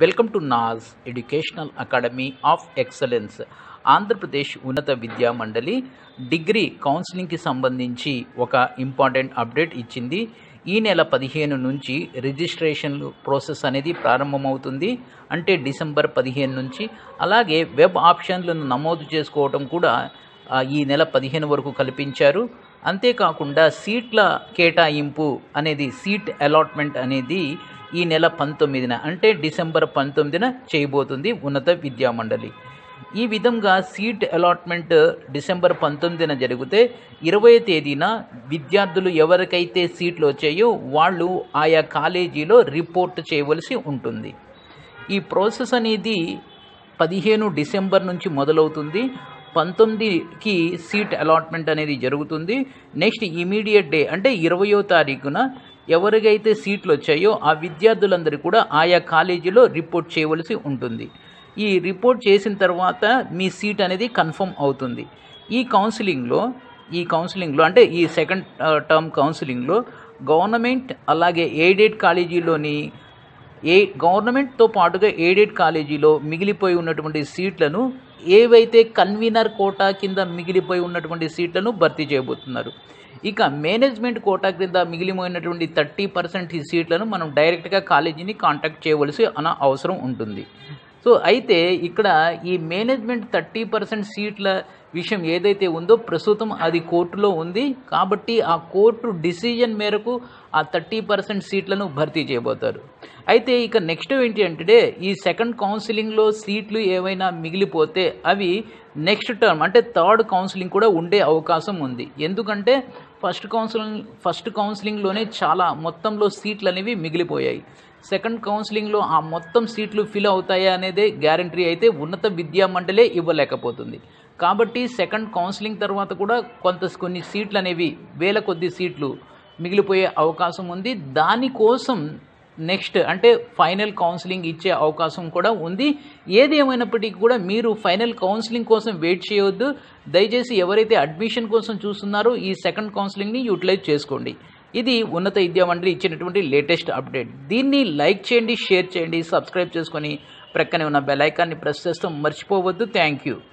welcome to Naz educational academy of excellence Andhra Pradesh ఉన్నత విద్యా మండలి డిగ్రీ కౌన్సిలింగ్కి సంబంధించి ఒక ఇంపార్టెంట్ అప్డేట్ ఇచ్చింది ఈ నెల పదిహేను నుంచి రిజిస్ట్రేషన్ ప్రాసెస్ అనేది ప్రారంభమవుతుంది అంటే డిసెంబర్ పదిహేను నుంచి అలాగే వెబ్ ఆప్షన్లను నమోదు చేసుకోవడం కూడా ఆ, ఈ నెల పదిహేను వరకు కల్పించారు అంతేకాకుండా సీట్ల కేటాయింపు అనేది సీట్ అలాట్మెంట్ అనేది ఈ నెల పంతొమ్మిదిన అంటే డిసెంబర్ పంతొమ్మిదిన చేయబోతుంది ఉన్నత విద్యా మండలి ఈ విధంగా సీట్ అలాట్మెంట్ డిసెంబర్ పంతొమ్మిదిన జరిగితే ఇరవై తేదీన విద్యార్థులు ఎవరికైతే సీట్లు వచ్చాయో వాళ్ళు ఆయా కాలేజీలో రిపోర్ట్ చేయవలసి ఉంటుంది ఈ ప్రాసెస్ అనేది పదిహేను డిసెంబర్ నుంచి మొదలవుతుంది పంతొమ్మిదికి సీట్ అలాట్మెంట్ అనేది జరుగుతుంది నెక్స్ట్ ఇమీడియట్ డే అంటే ఇరవయో తారీఖున ఎవరికైతే సీట్లు వచ్చాయో ఆ విద్యార్థులందరూ కూడా ఆయా కాలేజీలో రిపోర్ట్ చేయవలసి ఉంటుంది ఈ రిపోర్ట్ చేసిన తర్వాత మీ సీట్ అనేది కన్ఫర్మ్ అవుతుంది ఈ కౌన్సిలింగ్లో ఈ కౌన్సిలింగ్లో అంటే ఈ సెకండ్ టర్మ్ కౌన్సిలింగ్లో గవర్నమెంట్ అలాగే ఎయిడెడ్ కాలేజీలోని ఏ గవర్నమెంట్తో పాటుగా ఎయిడెడ్ కాలేజీలో మిగిలిపోయి ఉన్నటువంటి సీట్లను ఏవైతే కన్వీనర్ కోటా కింద మిగిలిపోయి ఉన్నటువంటి సీట్లను భర్తీ చేయబోతున్నారు ఇక మేనేజ్మెంట్ కోటా కింద మిగిలిపోయినటువంటి థర్టీ పర్సెంట్ ఈ సీట్లను మనం డైరెక్ట్గా కాలేజీని కాంటాక్ట్ చేయవలసి అన అవసరం ఉంటుంది సో అయితే ఇక్కడ ఈ మేనేజ్మెంట్ థర్టీ పర్సెంట్ సీట్ల విషయం ఏదైతే ఉందో ప్రస్తుతం అది కోర్టులో ఉంది కాబట్టి ఆ కోర్టు డిసిజన్ మేరకు ఆ థర్టీ పర్సెంట్ సీట్లను భర్తీ చేయబోతారు అయితే ఇక నెక్స్ట్ ఏంటి అంటే ఈ సెకండ్ కౌన్సిలింగ్లో సీట్లు ఏవైనా మిగిలిపోతే అవి నెక్స్ట్ టర్మ్ అంటే థర్డ్ కౌన్సిలింగ్ కూడా ఉండే అవకాశం ఉంది ఎందుకంటే ఫస్ట్ కౌన్సిలింగ్ ఫస్ట్ కౌన్సిలింగ్లోనే చాలా మొత్తంలో సీట్లు అనేవి మిగిలిపోయాయి సెకండ్ కౌన్సిలింగ్లో ఆ మొత్తం సీట్లు ఫిల్ అవుతాయా అనేదే గ్యారంటీ అయితే ఉన్నత విద్యా మండలే ఇవ్వలేకపోతుంది కాబట్టి సెకండ్ కౌన్సిలింగ్ తర్వాత కూడా కొంత కొన్ని సీట్లు అనేవి వేల కొద్ది సీట్లు మిగిలిపోయే అవకాశం ఉంది దానికోసం నెక్స్ట్ అంటే ఫైనల్ కౌన్సిలింగ్ ఇచ్చే అవకాశం కూడా ఉంది ఏది ఏమైనప్పటికీ కూడా మీరు ఫైనల్ కౌన్సిలింగ్ కోసం వెయిట్ చేయవద్దు దయచేసి ఎవరైతే అడ్మిషన్ కోసం చూస్తున్నారో ఈ సెకండ్ కౌన్సిలింగ్ని యూటిలైజ్ చేసుకోండి ఇది ఉన్నత విద్యా మండలి ఇచ్చినటువంటి లేటెస్ట్ అప్డేట్ దీన్ని లైక్ చేయండి షేర్ చేయండి సబ్స్క్రైబ్ చేసుకొని ప్రక్కనే ఉన్న బెల్ ఐకాన్ని ప్రెస్ చేస్తాం మర్చిపోవద్దు థ్యాంక్ యూ